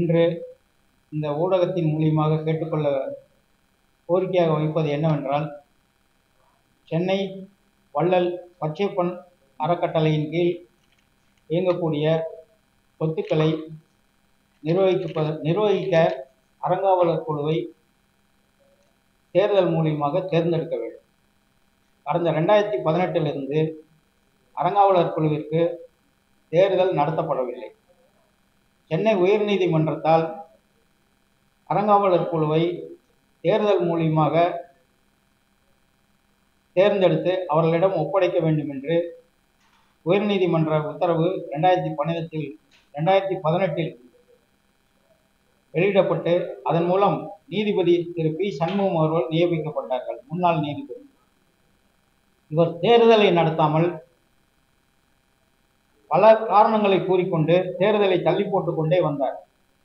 இன்று இந்த ஊடகத்தின் மூலியமாக கேட்டுக்கொள்ள கோரிக்கையாக வைப்பது என்னவென்றால் சென்னை வள்ளல் பச்சைப்பன் அறக்கட்டளையின் கீழ் இயங்கக்கூடிய சொத்துக்களை நிர்வகிப்பத நிர்வகிக்க அறங்காவலர் குழுவை தேர்தல் மூலியமாக தேர்ந்தெடுக்க வேண்டும் கடந்த ரெண்டாயிரத்தி பதினெட்டிலிருந்து அறங்காவலர் குழுவிற்கு தேர்தல் நடத்தப்படவில்லை சென்னை உயர்நீதிமன்றத்தால் அறங்காவலர் குழுவை தேர்தல் மூலியமாக தேர்ந்தெடுத்து அவர்களிடம் ஒப்படைக்க வேண்டும் என்று உயர்நீதிமன்ற உத்தரவு ரெண்டாயிரத்தி பன்னிரெண்டில் ரெண்டாயிரத்தி பதினெட்டில் வெளியிடப்பட்டு அதன் மூலம் நீதிபதி திரு பி சண்முகம் அவர்கள் நியமிக்கப்பட்டார்கள் முன்னாள் நீதிபதி இவர் தேர்தலை நடத்தாமல் பல காரணங்களை கூறிக்கொண்டு தேர்தலை தள்ளி போட்டுக் கொண்டே வந்தார்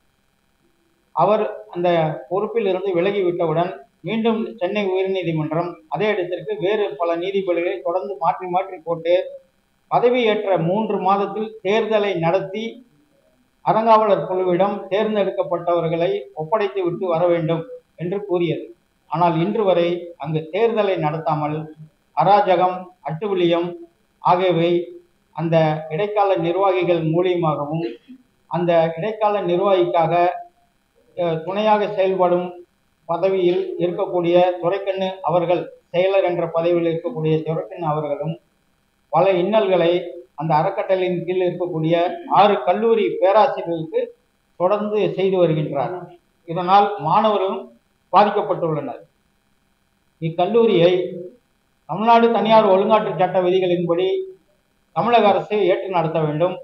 அவர் அந்த பொறுப்பில் இருந்து விலகிவிட்டவுடன் மீண்டும் சென்னை உயர்நீதிமன்றம் அதே இடத்திற்கு வேறு பல நீதிபதிகளை தொடர்ந்து மாற்றி மாற்றி போட்டு பதவியேற்ற மூன்று மாதத்தில் தேர்தலை நடத்தி அறங்காவலர் குழுவிடம் தேர்ந்தெடுக்கப்பட்டவர்களை ஒப்படைத்து விட்டு வர வேண்டும் என்று கூறியது ஆனால் இன்று வரை அங்கு தேர்தலை நடத்தாமல் அராஜகம் அட்டுவிலியம் ஆகியவை அந்த இடைக்கால நிர்வாகிகள் மூலியமாகவும் அந்த இடைக்கால நிர்வாகிக்காக அஹ், துணையாக செயல்படும் பதவியில் இருக்கக்கூடிய துரைக்கண்ணு அவர்கள் செயலர் என்ற பதவியில் இருக்கக்கூடிய துரைக்கண்ணு அவர்களும் பல இன்னல்களை அந்த அறக்கட்டளையின் கீழ் இருக்கக்கூடிய ஆறு கல்லூரி பேராசிரியர்களுக்கு தொடர்ந்து செய்து வருகின்றார் இதனால் மாணவர்களும் பாதிக்கப்பட்டுள்ளனர் இக்கல்லூரியை தமிழ்நாடு தனியார் ஒழுங்காற்று சட்ட விதிகளின்படி தமிழக அரசு ஏற்று நடத்த வேண்டும்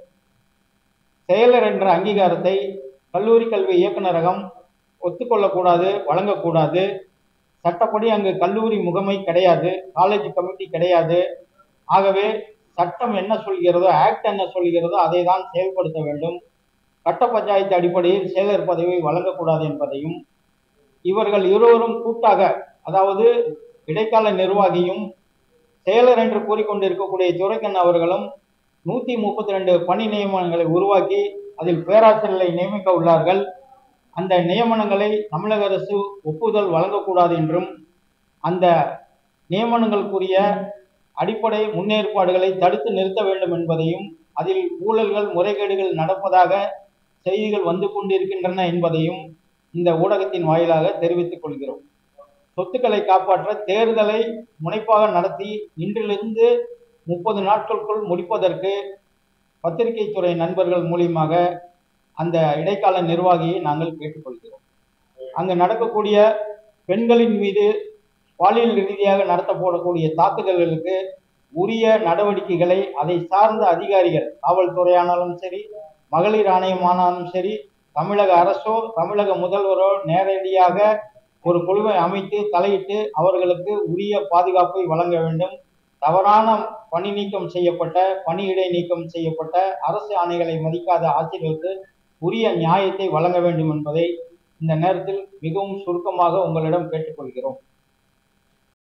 செயலர் என்ற அங்கீகாரத்தை கல்லூரி கல்வி இயக்குநரகம் ஒத்துக்கொள்ளக்கூடாது வழங்கக்கூடாது சட்டப்படி அங்கு கல்லூரி முகமை கிடையாது காலேஜ் கமிட்டி கிடையாது ஆகவே சட்டம் என்ன சொல்கிறதோ ஆக்ட் என்ன சொல்கிறதோ அதை தான் செயல்படுத்த வேண்டும் கட்ட பஞ்சாயத்து அடிப்படையில் செயலர் பதவி வழங்கக்கூடாது என்பதையும் இவர்கள் இருவரும் கூட்டாக அதாவது இடைக்கால நிர்வாகியும் செயலர் என்று கூறிக்கொண்டிருக்கக்கூடிய துரைக்கண்ண் அவர்களும் நூத்தி முப்பத்தி ரெண்டு பணி நியமனங்களை உருவாக்கி அதில் பேராசிரியர்களை நியமிக்க உள்ளார்கள் அந்த நியமனங்களை தமிழக அரசு ஒப்புதல் வழங்கக்கூடாது என்றும் அந்த நியமனங்களுக்குரிய அடிப்படை முன்னேற்பாடுகளை தடுத்து நிறுத்த வேண்டும் என்பதையும் அதில் ஊழல்கள் முறைகேடுகள் நடப்பதாக செய்திகள் வந்து கொண்டிருக்கின்றன என்பதையும் இந்த ஊடகத்தின் வாயிலாக தெரிவித்துக் கொள்கிறோம் சொத்துக்களை காப்பாற்ற தேர்தலை முனைப்பாக நடத்தி இன்றிலிருந்து முப்பது நாட்களுக்குள் முடிப்பதற்கு பத்திரிகை துறை நண்பர்கள் மூலியமாக அந்த இடைக்கால நிர்வாகியை நாங்கள் கேட்டுக்கொள்கிறோம் அங்கு நடக்கக்கூடிய பெண்களின் மீது பாலியல் ரீதியாக நடத்தப்படக்கூடிய தாக்குதல்களுக்கு உரிய நடவடிக்கைகளை அதை சார்ந்த அதிகாரிகள் காவல்துறையானாலும் சரி மகளிர் ஆணையமானாலும் சரி தமிழக அரசோ தமிழக முதல்வரோ நேரடியாக ஒரு குழுவை அமைத்து தலையிட்டு அவர்களுக்கு உரிய பாதுகாப்பை வழங்க வேண்டும் தவறான பணி நீக்கம் செய்யப்பட்ட பணியிடை நீக்கம் செய்யப்பட்ட அரசு ஆணைகளை மதிக்காத ஆசிரியர்களுக்கு உரிய நியாயத்தை வழங்க வேண்டும் என்பதை இந்த நேரத்தில் மிகவும் சுருக்கமாக உங்களிடம் கேட்டுக்கொள்கிறோம்